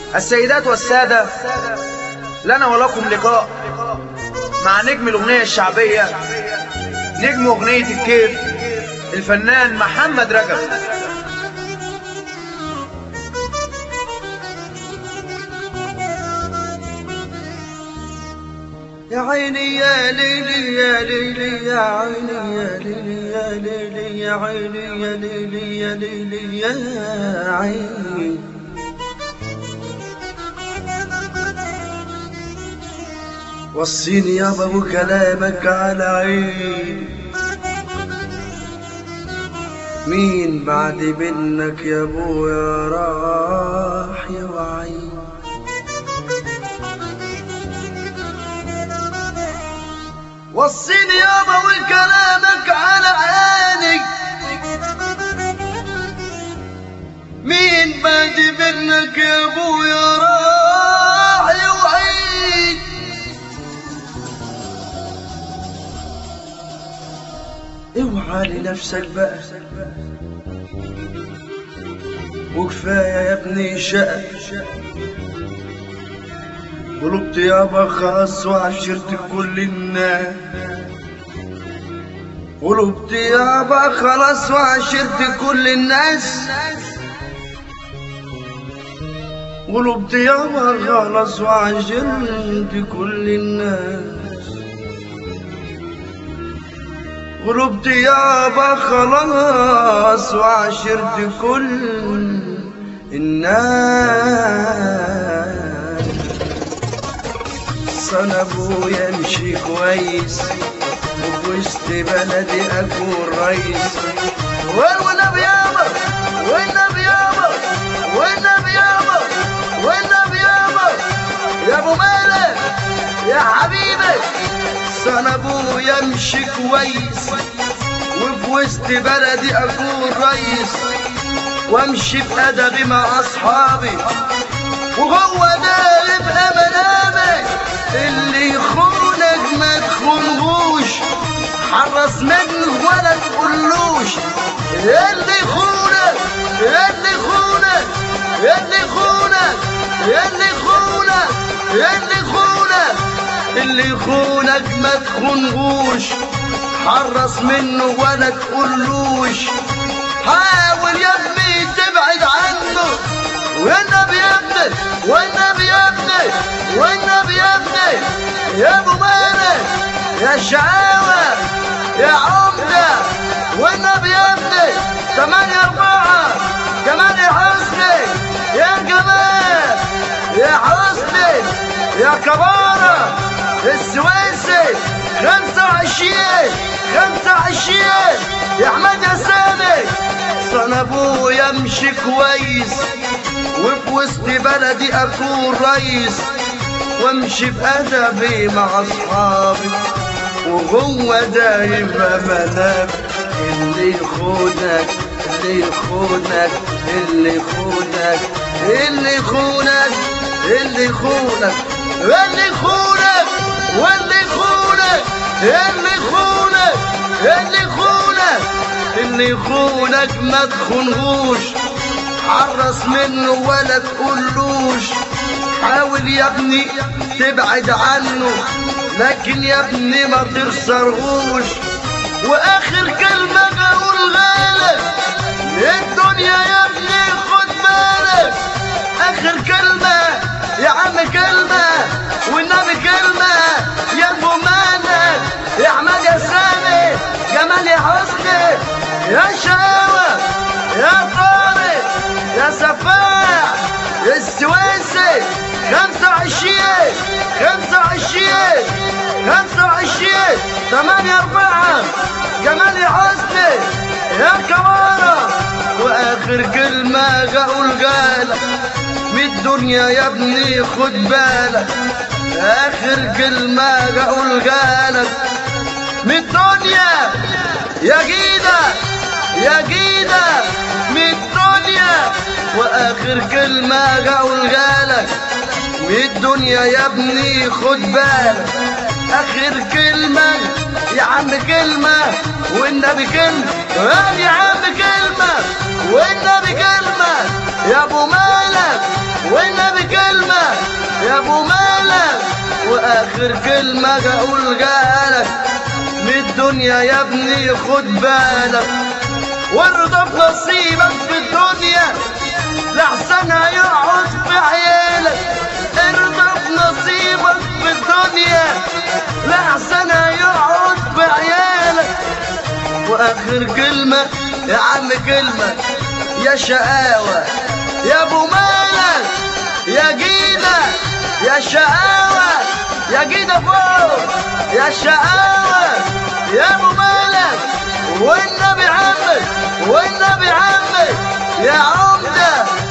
السيدات والسادة لنا ولكم لقاء مع نجم الأغنية الشعبية نجم أغنية الكيف الفنان محمد رجب يا عيني يا ليلي يا ليلي يا عيني يا ليلي يا ليلي يا عيني يا ليلي يا ليلي يا عيني وصيني يابا وكلامك على عيني مين بعد منك يا ابويا راح يا وعيني وصيني يابا وكلامك على عيني مين بعد منك يا ابويا راح يوعيك اوعى لنفسك بقى وكفايه يا ابني شقى قلوبتي يابا خلاص وعشرت كل الناس قلوبتي يابا خلاص وعشرت كل الناس قلوبتي يابا خلاص وعشرت كل الناس قلوبتي يابا خلاص وعشرت كل الناس انا ابويا امشي كويس وبوسط بلدي اكون رئيس والنبي يابا والنبي يابا والنبي يابا والنبي يابا يا ابو مالك يا حبيبي انا ابويا امشي كويس وفي وسط بلدي اكون رئيس وامشي بادبي مع اصحابي وهو ده يبقى منامك اللي يخونك ما تخونهوش حرص منه ولا تقولوش اللي يخونك اللي يخونك اللي يخونك اللي يخونك اللي يخونك اللي يخونك ما تخونهوش حرص منه ولا تقولوش حاول يا ابني تبعد عنه والنبي يا ابني والنبي يا ابني والنبي يا ابني يا ابو مالك يا شعاوة يا عمدة والنبي يا ابني ثمانية أربعة كمان يا حسني يا جمال يا حسني يا كبارة السويسي خمسة وعشرين خمسة وعشرين يا أحمد يا سامي صنع أبويا امشي كويس وفي وسط بلدي اكون رئيس وامشي بادبي مع اصحابي وهو ده يبقى منام اللي يخونك اللي يخونك اللي يخونك اللي يخونك اللي يخونك اللي يخونك واللي يخونك اللي يخونك اللي يخونك اللي يخونك ما تخونهوش حرص منه ولا تقولوش حاول يا ابني تبعد عنه لكن يا ابني ما تخسرهوش واخر كلمة اقول غالب الدنيا يا ابني خد بالك اخر كلمة يا عم كلمة والنبي كلمة يا ابو مالك يا احمد يا سامي جمال يا حسني يا شاوة يا طارق يا سفاح السويسي خمسة وعشرين خمسة وعشرين خمسة وعشرين ثمانية أربعة جمال يا حسني يا كوارة وآخر كلمة أقول قالك من الدنيا يا ابني خد بالك آخر كلمة أقول قالك من الدنيا يا جيدة يا جيدة من الدنيا واخر كلمة اقول لك من الدنيا يا ابني خد بالك اخر كلمة يا عم كلمة والنبي كلمة يا عم كلمة والنبي كلمة يا ابو مالك والنبي كلمة يا ابو مالك واخر كلمة اقول جالك من الدنيا يا ابني خد بالك وارضى بنصيبك في الدنيا لحسن هيقعد في عيالك ارضى بنصيبك في الدنيا لحسن هيقعد في عيالك واخر كلمة يا عم كلمة يا شقاوة يا ابو مالك يا جيدة يا شقاوة يا جيدة فوق يا شقاوة يا ابو مالك والنبي عمك والنبي عمك يا عمدة